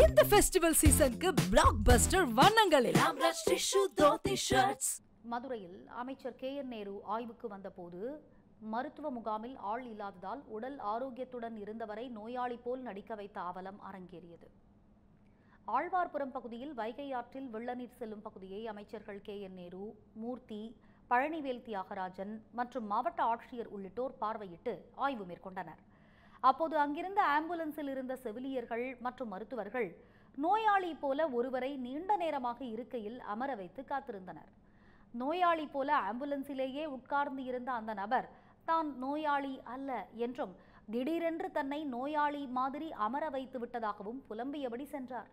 இந்த ஃபெஸ்டிவல் சீசனுக்கு பிளாக் பஸ்டர் வண்ணங்களில் ஆம்ரஷ் டிஷ்யூ தோத்தி ஷர்ட்ஸ் மதுரையில் அமைச்சர் கே என் நேரு ஆய்வுக்கு வந்தபோது மருத்துவ முகாமில் ஆள் இல்லாததால் உடல் ஆரோக்கியத்துடன் இருந்தவரை நோயாளி போல் நடிக்க வைத்த அவலம் அரங்கேறியது ஆழ்வார்புரம் பகுதியில் வைகை ஆற்றில் வெள்ளநீர் செல்லும் பகுதியை அமைச்சர்கள் கே என் நேரு மூர்த்தி பழனிவேல் தியாகராஜன் மற்றும் மாவட்ட ஆட்சியர் உள்ளிட்டோர் பார்வையிட்டு ஆய்வு மேற்கொண்டனர் அப்போது அங்கிருந்த ஆம்புலன்ஸில் இருந்த செவிலியர்கள் மற்றும் மருத்துவர்கள் நோயாளி போல ஒருவரை நீண்ட நேரமாக இருக்கையில் அமர வைத்து காத்திருந்தனர் நோயாளி போல ஆம்புலன்ஸிலேயே உட்கார்ந்து இருந்த அந்த நபர் தான் நோயாளி அல்ல என்றும் திடீரென்று தன்னை நோயாளி மாதிரி அமர வைத்து விட்டதாகவும் புலம்பியபடி சென்றார்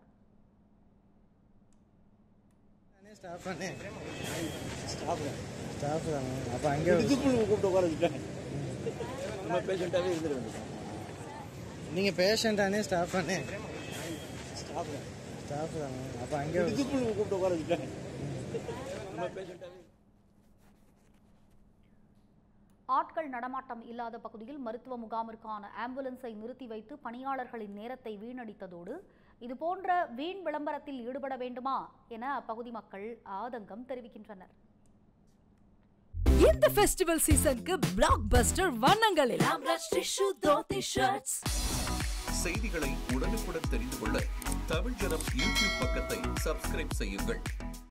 ஸ்டாஃப் பண்ணு ஸ்டாஃப் ஸ்டாஃப் தானே அப்போ அங்கே இதுக்குள்ள கூப்பிட்டு உட்கார வச்சுட்டேன் நம்ம பேஷண்ட்டாகவே இருந்துட வேண்டியது நீங்கள் பேஷண்ட்டானே ஸ்டாஃப் பண்ணு ஸ்டாஃப் ஸ்டாஃப் தானே அப்போ அங்கே இதுக்குள்ள கூப்பிட்டு உட்கார வச்சுட்டேன் நம்ம பேஷண்ட்டாகவே ஆட்கள் நடமாட்டம் இல்லாத பகுதியில் மருத்துவ முகாமிற்கான ஆம்புலன்ஸை நிறுத்தி வைத்து பணியாளர்களின் நேரத்தை வீணடித்ததோடு இதுபோன்ற வீண் விளம்பரத்தில் ஈடுபட வேண்டுமா என அப்பகுதி மக்கள் ஆதங்கம் தெரிவிக்கின்றனர் இந்த ஃபெஸ்டிவல் சீசனுக்கு பிளாக் பஸ்டர் வண்ணங்களில் ஆம்ரஷ் டிஷ்யூ தோத்தி ஷர்ட்ஸ் செய்திகளை உடனுக்குடன் தெரிந்து கொள்ள தமிழ் ஜனம் யூடியூப் பக்கத்தை சப்ஸ்கிரைப் செய்யுங்கள்